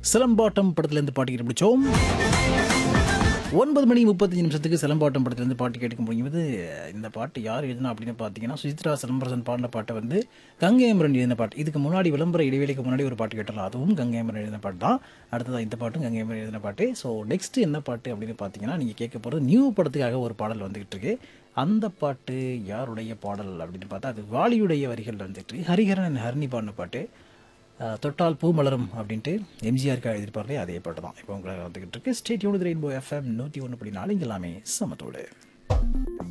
சிலம்பாட்டம் படத்துலேருந்து பாட்டு கேட்டு பிடிச்சோம் ஒன்பது மணி முப்பத்தஞ்சு நிமிஷத்துக்கு சிலம்பாட்டம் படத்துலேருந்து பாட்டு கேட்க முடியும்போது இந்த பாட்டு யார் எழுதினா அப்படின்னு பார்த்தீங்கன்னா சுசித்ரா சிலம்பரசன் பாடின பாட்டை வந்து கங்கையமரன் எழுதின பாட்டு இதுக்கு முன்னாடி விளம்பர இடைவேளைக்கு முன்னாடி ஒரு பாட்டு கேட்டோம் அதுவும் கங்கையமரன் எழுதின பாட்டு தான் அடுத்ததாக இந்த பாட்டும் கங்கையமரன் எழுதின பாட்டு ஸோ நெக்ஸ்ட் என்ன பாட்டு அப்படின்னு பார்த்தீங்கன்னா நீங்கள் கேட்க போகிறது நியூ படத்துக்காக ஒரு பாடல் வந்துகிட்டு இருக்கு அந்த பாட்டு யாருடைய பாடல் அப்படின்னு பார்த்தா அது வாலியுடைய வரிகள் வந்துட்டு இருக்கு. ஹரிஹரன் and ஹரிணி பாடின பாட்டு அஹ், தொட்டால் பூ மலரும் அப்படின்ட்டு எம்ஜிஆருக்கு எழுதியிருப்பார்களே அதே பாட்டு தான் இப்போ உங்களை வந்துகிட்டு இருக்கு ஸ்டேட் யூனிட் ரெயின்போ எஃப்எம் நூற்றி ஒன்று படி நாலு இங்கே எல்லாமே சமத்தோடு